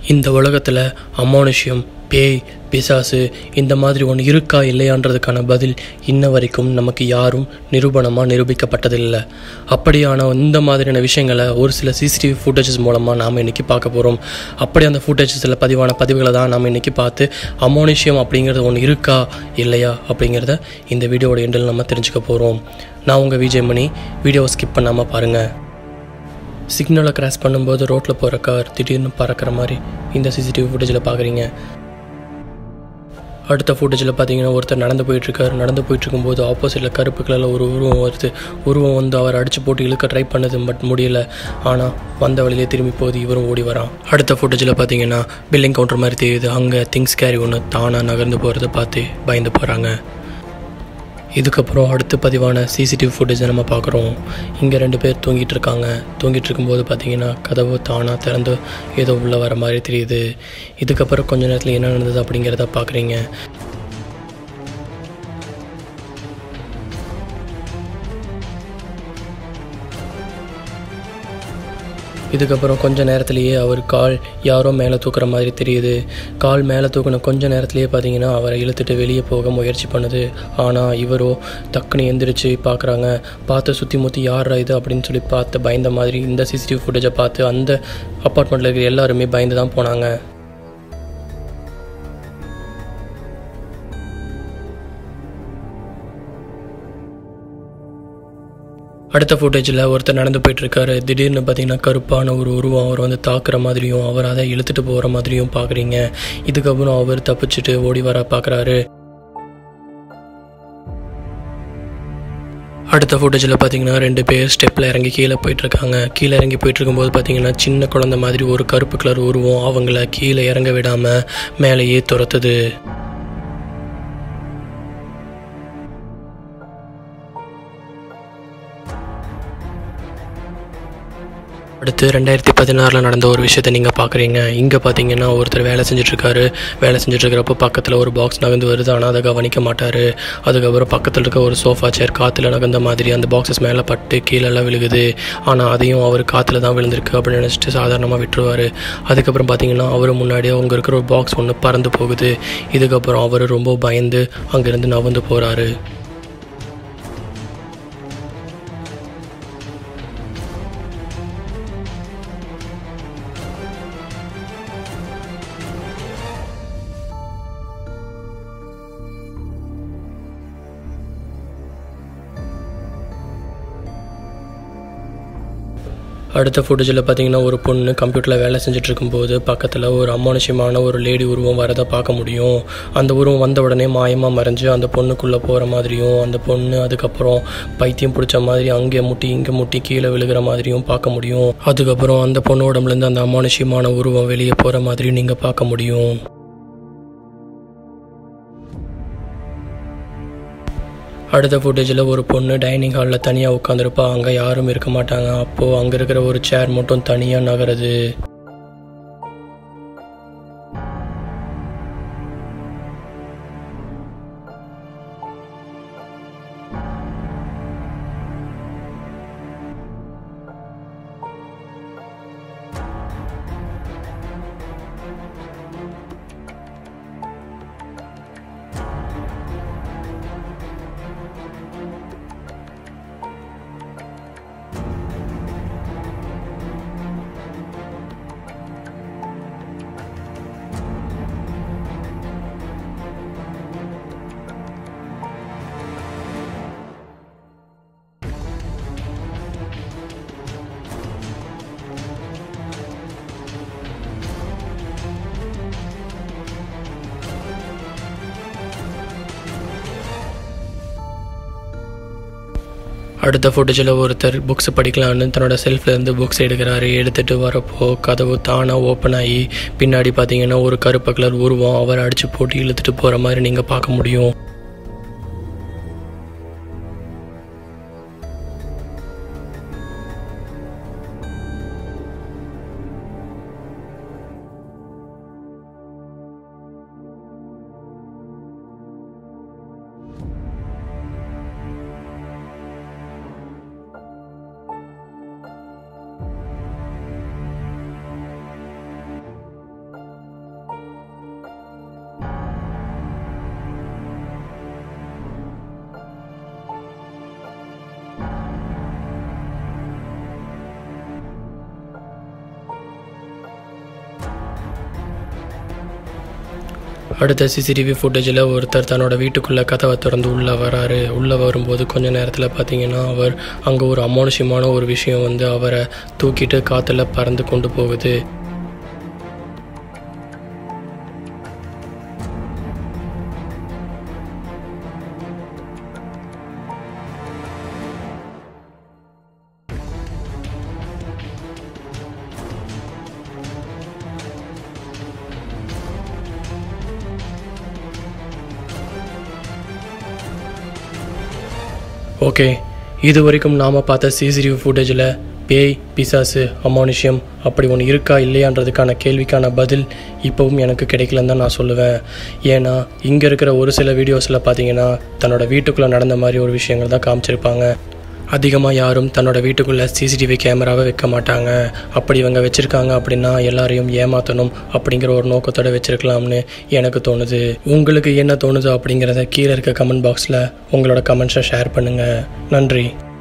இந்த உலகத்தில் அமானுஷ்யம் பேய் பிசாசு இந்த மாதிரி ஒன்று இருக்கா இல்லையான்றதுக்கான பதில் இன்ன வரைக்கும் நமக்கு யாரும் நிரூபணமாக நிரூபிக்கப்பட்டதில்லை அப்படியான இந்த மாதிரியான விஷயங்களை ஒரு சில சிசிடிவி ஃபுட்டேஜஸ் மூலமாக நாம் இன்றைக்கி பார்க்க போகிறோம் அப்படி அந்த ஃபுட்டேஜஸில் பதிவான பதிவுகளை தான் நாம் இன்றைக்கி பார்த்து அமானுஷ்யம் அப்படிங்கிறது ஒன்று இருக்கா இல்லையா அப்படிங்கிறத இந்த வீடியோட எண்டில் நம்ம தெரிஞ்சுக்க போகிறோம் நான் உங்கள் விஜயமணி வீடியோவை ஸ்கிப் பண்ணாமல் பாருங்கள் சிக்னலை கிராஸ் பண்ணும்போது ரோட்டில் போகிற கார் திடீர்னு பறக்கிற மாதிரி இந்த சிசிடிவி ஃபுட்டேஜில் பார்க்குறீங்க அடுத்த ஃபுட்டேஜில் பார்த்தீங்கன்னா ஒருத்தர் நடந்து போயிட்டுருக்காரு நடந்து போயிட்டு இருக்கும்போது ஆப்போசிட்டில் கருப்பு கலரில் ஒரு உருவம் வருது உருவம் வந்து அவர் அடித்து போட்டு இழுக்க ட்ரை பண்ணது பட் முடியல ஆனால் வந்த வழியிலே திரும்பி போகுது இவரும் ஓடி வரான் அடுத்த ஃபுட்டேஜில் பார்த்தீங்கன்னா பில்லிங் கவுண்டர் மாதிரி தெரியுது அங்கே திங்ஸ் கேரி ஒன்று தானாக நகர்ந்து போகிறத பார்த்து பயந்து போகிறாங்க இதுக்கப்புறம் அடுத்து பதிவான சிசிடிவி ஃபுட்டேஜை நம்ம பார்க்குறோம் இங்கே ரெண்டு பேர் தூங்கிட்டு இருக்காங்க தூங்கிட்டு இருக்கும்போது பார்த்தீங்கன்னா கதவு தானாக திறந்து ஏதோ உள்ளே வர மாதிரி தெரியுது இதுக்கப்புறம் கொஞ்ச நேரத்தில் என்ன நடந்தது அப்படிங்கிறத பார்க்குறீங்க இதுக்கப்புறம் கொஞ்ச நேரத்திலேயே அவர் கால் யாரோ மேலே தூக்குற மாதிரி தெரியுது கால் மேலே தூக்கின கொஞ்ச நேரத்திலேயே பார்த்தீங்கன்னா அவரை இழுத்துட்டு வெளியே போக முயற்சி பண்ணுது ஆனால் இவரோ டக்குன்னு எந்திரிச்சு பார்க்குறாங்க பார்த்து சுற்றி முற்றி யாரா இது அப்படின்னு சொல்லி பார்த்து பயந்த மாதிரி இந்த சிசிடிவி ஃபுட்டேஜை பார்த்து அந்த அப்பார்ட்மெண்ட்டில் இருக்கிற எல்லாருமே பயந்து தான் போனாங்க அடுத்த ஃபுட்டேஜில் ஒருத்தர் நடந்து போயிட்டுருக்காரு திடீர்னு பார்த்தீங்கன்னா கருப்பான ஒரு உருவம் அவர் வந்து தாக்குற மாதிரியும் அவர் அதை இழுத்துட்டு போகிற மாதிரியும் பார்க்குறீங்க இதுக்கப்புறம் அவர் தப்பிச்சுட்டு ஓடி வர பார்க்குறாரு அடுத்த ஃபுட்டேஜில் பார்த்தீங்கன்னா ரெண்டு பேர் ஸ்டெப்பில் இறங்கி கீழே போயிட்டுருக்காங்க கீழே இறங்கி போயிட்டு இருக்கும்போது பார்த்தீங்கன்னா சின்ன குழந்தை மாதிரி ஒரு கருப்பு கலர் உருவம் அவங்கள கீழே இறங்க விடாமல் மேலேயே துரத்துது அடுத்து ரெண்டாயிரத்தி பதினாறில் நடந்த ஒரு விஷயத்தை நீங்கள் பார்க்குறீங்க இங்கே பார்த்தீங்கன்னா ஒருத்தர் வேலை செஞ்சுட்ருக்காரு வேலை செஞ்சுட்ருக்கிறப்போ பக்கத்தில் ஒரு பாக்ஸ் நகர்ந்து வருது ஆனால் அதை கவனிக்க மாட்டார் அதுக்கப்புறம் பக்கத்தில் இருக்க ஒரு சோஃபா சேர் காற்றுல நகர்ந்த மாதிரி அந்த பாக்ஸஸ் மேலே பட்டு கீழெல்லாம் விழுகுது ஆனால் அதையும் அவர் காற்றுல தான் விழுந்திருக்கு அப்படின்னு நினச்சிட்டு சாதாரணமாக விட்டுருவார் அதுக்கப்புறம் பார்த்தீங்கன்னா அவர் முன்னாடியே அங்கே இருக்கிற ஒரு பாக்ஸ் ஒன்று பறந்து போகுது இதுக்கப்புறம் அவர் ரொம்ப பயந்து அங்கேருந்து நவந்து போகிறாரு அடுத்த ஃபுட்டேஜில் பார்த்தீங்கன்னா ஒரு பொண்ணு கம்ப்யூட்டரில் வேலை செஞ்சுட்டு இருக்கும்போது பக்கத்தில் ஒரு அமானுஷ்யமான ஒரு லேடி உருவம் வரதை பார்க்க முடியும் அந்த உருவம் வந்த உடனே மாயமாக மறைஞ்சு அந்த பொண்ணுக்குள்ளே போகிற மாதிரியும் அந்த பொண்ணு அதுக்கப்புறம் பைத்தியம் பிடிச்ச மாதிரி அங்கே முட்டி இங்கே முட்டி கீழே விழுகிற மாதிரியும் பார்க்க முடியும் அதுக்கப்புறம் அந்த பொண்ணு உடம்புலேருந்து அந்த அமானுஷ்யமான உருவம் வெளியே போகிற மாதிரியும் நீங்கள் பார்க்க முடியும் அடுத்த ஃபுட்டேஜில் ஒரு பொண்ணு டைனிங் ஹாலில் தனியாக உட்காந்துருப்பா அங்கே யாரும் இருக்க மாட்டாங்க அப்போது அங்கே இருக்கிற ஒரு சேர் மட்டும் தனியாக நகருது அடுத்த ஃபுட்டேஜில் ஒருத்தர் புக்ஸ் படிக்கலான்னு தன்னோட செல்ஃப்லேருந்து புக்ஸ் எடுக்கிறாரு எடுத்துகிட்டு வரப்போ கதவு தானாக ஓப்பன் ஆகி பின்னாடி பார்த்தீங்கன்னா ஒரு கருப்பு கலர் உருவம் அவர் அடித்து போட்டு இழுத்துட்டு போகிற மாதிரி நீங்கள் பார்க்க முடியும் அடுத்த சிசிடிவி ஃபுட்டேஜில் ஒருத்தர் தன்னோட வீட்டுக்குள்ளே கதவை திறந்து உள்ளே வராரு உள்ளே வரும்போது கொஞ்ச நேரத்தில் பார்த்தீங்கன்னா அவர் அங்கே ஒரு அமானுஷ்யமான ஒரு விஷயம் வந்து அவரை தூக்கிட்டு காற்றுல பறந்து கொண்டு போகுது ஓகே இது வரைக்கும் நாம் பார்த்த சிசிடிவி ஃபுட்டேஜில் பேய் பிசாசு அமானுஷ்யம் அப்படி ஒன்று இருக்கா இல்லையான்றதுக்கான கேள்விக்கான பதில் இப்போவும் எனக்கு கிடைக்கலன்னு தான் நான் சொல்லுவேன் ஏன்னா இங்கே இருக்கிற ஒரு சில வீடியோஸில் பார்த்தீங்கன்னா தன்னோட வீட்டுக்குள்ளே நடந்த மாதிரி ஒரு விஷயங்கள் தான் காமிச்சிருப்பாங்க அதிகமாக யாரும் தன்னோட வீட்டுக்குள்ளே சிசிடிவி கேமராவை வைக்க மாட்டாங்க அப்படி இவங்க வச்சுருக்காங்க அப்படின்னா எல்லாரையும் ஏமாற்றணும் அப்படிங்கிற ஒரு நோக்கத்தோட வச்சுருக்கலாம்னு எனக்கு தோணுது உங்களுக்கு என்ன தோணுது அப்படிங்கிறத கீழே இருக்க கமெண்ட் பாக்ஸில் உங்களோட கமெண்ட்ஸை ஷேர் பண்ணுங்கள் நன்றி